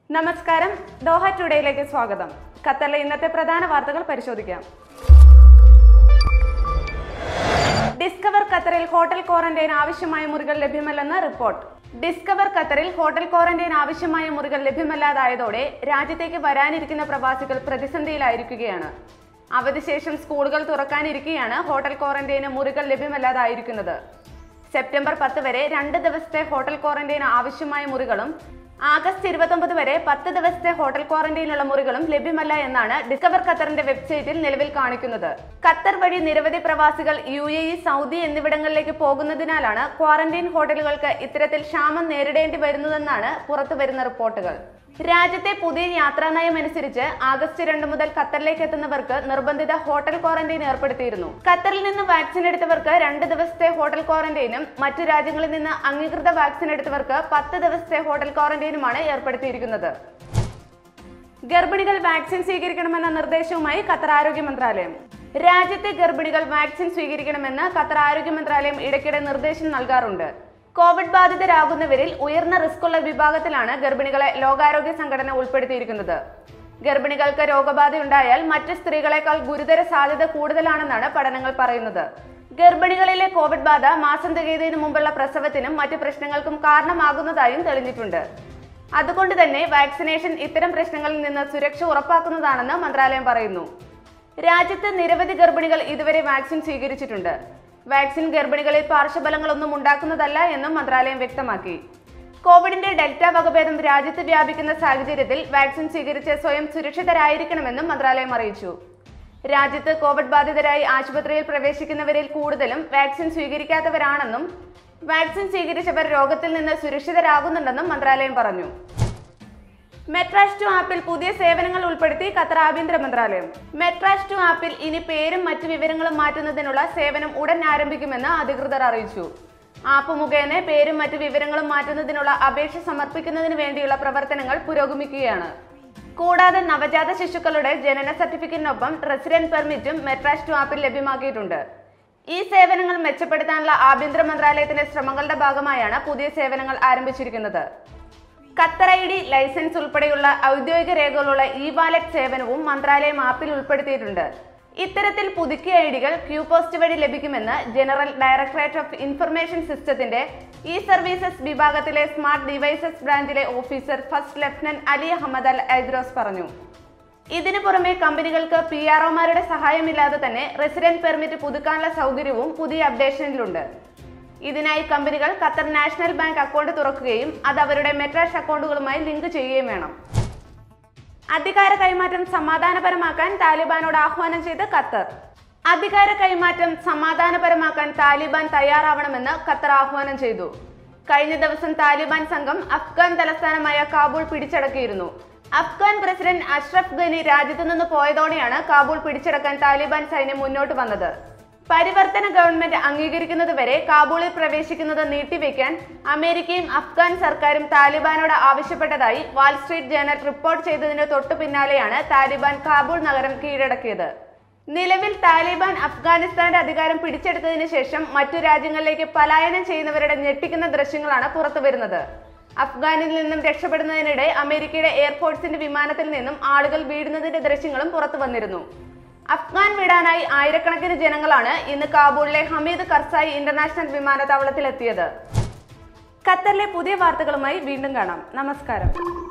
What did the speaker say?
നമസ്കാരം ദോഹ ടുഡേയിലേക്ക് സ്വാഗതം ഖത്തറിലെ ഇന്നത്തെ പ്രധാന വാർത്തകൾ പരിശോധിക്കാം ഡിസ്കവർ ഖത്തറിൽ ഹോട്ടൽ ക്വാറന്റൈൻ ആവശ്യമായ മുറികൾ ലഭ്യമല്ലെന്ന് റിപ്പോർട്ട് ഡിസ്കവർ ഖത്തറിൽ ഹോട്ടൽ ക്വാറന്റൈൻ ആവശ്യമായ മുറികൾ ലഭ്യമല്ലാതായതോടെ രാജ്യത്തേക്ക് വരാനിരിക്കുന്ന പ്രവാസികൾ പ്രതിസന്ധിയിലായിരിക്കുകയാണ് അവധിശേഷം സ്കൂളുകൾ തുറക്കാനിരിക്കെയാണ് ഹോട്ടൽ ക്വാറന്റൈന് മുറികൾ ലഭ്യമല്ലാതായിരിക്കുന്നത് സെപ്റ്റംബർ പത്ത് വരെ രണ്ട് ദിവസത്തെ ഹോട്ടൽ ക്വാറന്റൈൻ ആവശ്യമായ മുറികളും ആഗസ്റ്റ് ഇരുപത്തൊമ്പത് വരെ പത്ത് ദിവസത്തെ ഹോട്ടൽ ക്വാറന്റൈനുള്ള മുറികളും ലഭ്യമല്ല എന്നാണ് ഡിസ്കവർ ഖത്തറിന്റെ വെബ്സൈറ്റിൽ നിലവിൽ കാണിക്കുന്നത് ഖത്തർ വഴി നിരവധി പ്രവാസികൾ യു എ ഇ സൗദി എന്നിവിടങ്ങളിലേക്ക് പോകുന്നതിനാലാണ് ക്വാറന്റൈൻ ഹോട്ടലുകൾക്ക് ഇത്തരത്തിൽ ക്ഷാമം നേരിടേണ്ടി വരുന്നതെന്നാണ് പുറത്തുവരുന്ന റിപ്പോർട്ടുകൾ രാജ്യത്തെ പുതിയ യാത്രാ നയം അനുസരിച്ച് ആഗസ്റ്റ് രണ്ട് മുതൽ ഖത്തറിലേക്ക് എത്തുന്നവർക്ക് നിർബന്ധിത ഹോട്ടൽ ക്വാറന്റൈൻ ഏർപ്പെടുത്തിയിരുന്നു ഖത്തറിൽ നിന്ന് വാക്സിൻ എടുത്തവർക്ക് രണ്ട് ദിവസത്തെ ഹോട്ടൽ ക്വാറന്റൈനും മറ്റു രാജ്യങ്ങളിൽ നിന്ന് അംഗീകൃത വാക്സിൻ എടുത്തവർക്ക് പത്ത് ദിവസത്തെ ഹോട്ടൽ ക്വാറന്റൈനുമാണ് ഏർപ്പെടുത്തിയിരിക്കുന്നത് ഗർഭിണികൾ വാക്സിൻ സ്വീകരിക്കണമെന്ന നിർദ്ദേശവുമായി ഖത്തർ ആരോഗ്യ മന്ത്രാലയം രാജ്യത്തെ ഗർഭിണികൾ വാക്സിൻ സ്വീകരിക്കണമെന്ന് ഖത്തർ ആരോഗ്യ മന്ത്രാലയം ഇടയ്ക്കിടെ നിർദ്ദേശം നൽകാറുണ്ട് കോവിഡ് ബാധിതരാകുന്നവരിൽ ഉയർന്ന റിസ്ക് ഉള്ള വിഭാഗത്തിലാണ് ഗർഭിണികളെ ലോകാരോഗ്യ സംഘടന ഉൾപ്പെടുത്തിയിരിക്കുന്നത് ഗർഭിണികൾക്ക് രോഗബാധയുണ്ടായാൽ മറ്റ് സ്ത്രീകളെക്കാൾ ഗുരുതര സാധ്യത കൂടുതലാണെന്നാണ് പഠനങ്ങൾ പറയുന്നത് ഗർഭിണികളിലെ കോവിഡ് ബാധ മാസം തികയുന്നതിന് മുമ്പുള്ള പ്രസവത്തിനും മറ്റ് പ്രശ്നങ്ങൾക്കും കാരണമാകുന്നതായും തെളിഞ്ഞിട്ടുണ്ട് അതുകൊണ്ട് തന്നെ വാക്സിനേഷൻ ഇത്തരം പ്രശ്നങ്ങളിൽ നിന്ന് സുരക്ഷ ഉറപ്പാക്കുന്നതാണെന്ന് മന്ത്രാലയം പറയുന്നു രാജ്യത്ത് നിരവധി ഗർഭിണികൾ ഇതുവരെ വാക്സിൻ സ്വീകരിച്ചിട്ടുണ്ട് വാക്സിൻ ഗർഭിണികളിൽ പാർശ്വഫലങ്ങളൊന്നും ഉണ്ടാക്കുന്നതല്ല എന്നും മന്ത്രാലയം വ്യക്തമാക്കി കോവിഡിന്റെ ഡെൽറ്റ വകഭേദം രാജ്യത്ത് വ്യാപിക്കുന്ന സാഹചര്യത്തിൽ വാക്സിൻ സ്വീകരിച്ച് സ്വയം സുരക്ഷിതരായിരിക്കണമെന്നും മന്ത്രാലയം അറിയിച്ചു രാജ്യത്ത് കോവിഡ് ബാധിതരായി ആശുപത്രിയിൽ പ്രവേശിക്കുന്നവരിൽ കൂടുതലും വാക്സിൻ സ്വീകരിക്കാത്തവരാണെന്നും വാക്സിൻ സ്വീകരിച്ചവർ രോഗത്തിൽ നിന്ന് സുരക്ഷിതരാകുന്നുണ്ടെന്നും മന്ത്രാലയം പറഞ്ഞു മെട്രാഷ് ടു ആപ്പിൽ പുതിയ സേവനങ്ങൾ ഉൾപ്പെടുത്തി ഖത്തർ ആഭ്യന്തര മന്ത്രാലയം മെട്രാഷ് ടു ആപ്പിൽ ഇനി പേരും മറ്റു വിവരങ്ങളും മാറ്റുന്നതിനുള്ള സേവനം ഉടൻ ആരംഭിക്കുമെന്ന് അധികൃതർ അറിയിച്ചു ആപ്പ് മുഖേന പേരും മറ്റു വിവരങ്ങളും മാറ്റുന്നതിനുള്ള അപേക്ഷ സമർപ്പിക്കുന്നതിന് വേണ്ടിയുള്ള പ്രവർത്തനങ്ങൾ പുരോഗമിക്കുകയാണ് കൂടാതെ നവജാത ശിശുക്കളുടെ ജനന സർട്ടിഫിക്കറ്റിനൊപ്പം റെസിഡന്റ് പെർമിറ്റും മെട്രാഷ് ടു ആപ്പിൽ ലഭ്യമാക്കിയിട്ടുണ്ട് ഈ സേവനങ്ങൾ മെച്ചപ്പെടുത്താനുള്ള ആഭ്യന്തര മന്ത്രാലയത്തിന്റെ ശ്രമങ്ങളുടെ ഭാഗമായാണ് പുതിയ സേവനങ്ങൾ ആരംഭിച്ചിരിക്കുന്നത് ഖത്തർ ഐ ഡി ലൈസൻസ് ഉൾപ്പെടെയുള്ള ഔദ്യോഗിക രേഖകളുള്ള ഇ വാലറ്റ് സേവനവും മന്ത്രാലയം ആപ്പിൽ ഉൾപ്പെടുത്തിയിട്ടുണ്ട് ഇത്തരത്തിൽ പുതുക്കിയ ഐ ഡികൾ ക്യൂ പോസ്റ്റ് വഴി ലഭിക്കുമെന്ന് ജനറൽ ഡയറക്ടറേറ്റ് ഓഫ് ഇൻഫർമേഷൻ സിസ്റ്റത്തിന്റെ ഇ സർവീസസ് വിഭാഗത്തിലെ സ്മാർട്ട് ഡിവൈസസ് ബ്രാഞ്ചിലെ officer first lieutenant Ali Ahmed Al Aidroos പറഞ്ഞു ഇതിനു പുറമെ കമ്പനികൾക്ക് പി ആർ ഒമാരുടെ സഹായമില്ലാതെ തന്നെ റെസിഡന്റ് പെർമിറ്റ് പുതുക്കാനുള്ള സൗകര്യവും പുതിയ അപ്ഡേഷനിലുണ്ട് ഇതിനായി കമ്പനികൾ ഖത്തർ നാഷണൽ ബാങ്ക് അക്കൗണ്ട് തുറക്കുകയും അത് അവരുടെ മെട്രാഷ് അക്കൗണ്ടുകളുമായി ലിങ്ക് ചെയ്യുകയും വേണം അധികാര കൈമാറ്റം സമാധാനപരമാക്കാൻ താലിബാനോട് ആഹ്വാനം ചെയ്ത് ഖത്തർ അധികാര കൈമാറ്റം സമാധാനപരമാക്കാൻ താലിബാൻ തയ്യാറാവണമെന്ന് ഖത്തർ ആഹ്വാനം ചെയ്തു കഴിഞ്ഞ ദിവസം താലിബാൻ സംഘം അഫ്ഗാൻ തലസ്ഥാനമായ കാബൂൾ പിടിച്ചടക്കിയിരുന്നു അഫ്ഗാൻ പ്രസിഡന്റ് അഷ്റഫ് ഗനി രാജ്യത്തു നിന്ന് പോയതോടെയാണ് കാബൂൾ പിടിച്ചടക്കാൻ താലിബാൻ സൈന്യം മുന്നോട്ട് വന്നത് പരിവർത്തന ഗവൺമെന്റ് അംഗീകരിക്കുന്നതുവരെ കാബൂളിൽ പ്രവേശിക്കുന്നത് നീട്ടിവെക്കാൻ അമേരിക്കയും അഫ്ഗാൻ സർക്കാരും താലിബാനോട് ആവശ്യപ്പെട്ടതായി വാൾസ്ട്രീറ്റ് ജേണൽ റിപ്പോർട്ട് ചെയ്തതിന് തൊട്ടു പിന്നാലെയാണ് താലിബാൻ കാബൂൾ നഗരം കീഴടക്കിയത് നിലവിൽ താലിബാൻ അഫ്ഗാനിസ്ഥാന്റെ അധികാരം പിടിച്ചെടുത്തതിനു ശേഷം മറ്റു രാജ്യങ്ങളിലേക്ക് പലായനം ചെയ്യുന്നവരുടെ ഞെട്ടിക്കുന്ന ദൃശ്യങ്ങളാണ് പുറത്തുവരുന്നത് അഫ്ഗാനിൽ നിന്നും രക്ഷപ്പെടുന്നതിനിടെ അമേരിക്കയുടെ എയർഫോഴ്സിന്റെ വിമാനത്തിൽ നിന്നും ആളുകൾ വീഴുന്നതിന്റെ ദൃശ്യങ്ങളും പുറത്തു വന്നിരുന്നു അഫ്ഗാൻ വിടാനായി ആയിരക്കണക്കിന് ജനങ്ങളാണ് ഇന്ന് കാബൂളിലെ ഹമീദ് കർസായി ഇന്റർനാഷണൽ വിമാനത്താവളത്തിലെത്തിയത് ഖത്തറിലെ പുതിയ വാർത്തകളുമായി വീണ്ടും കാണാം നമസ്കാരം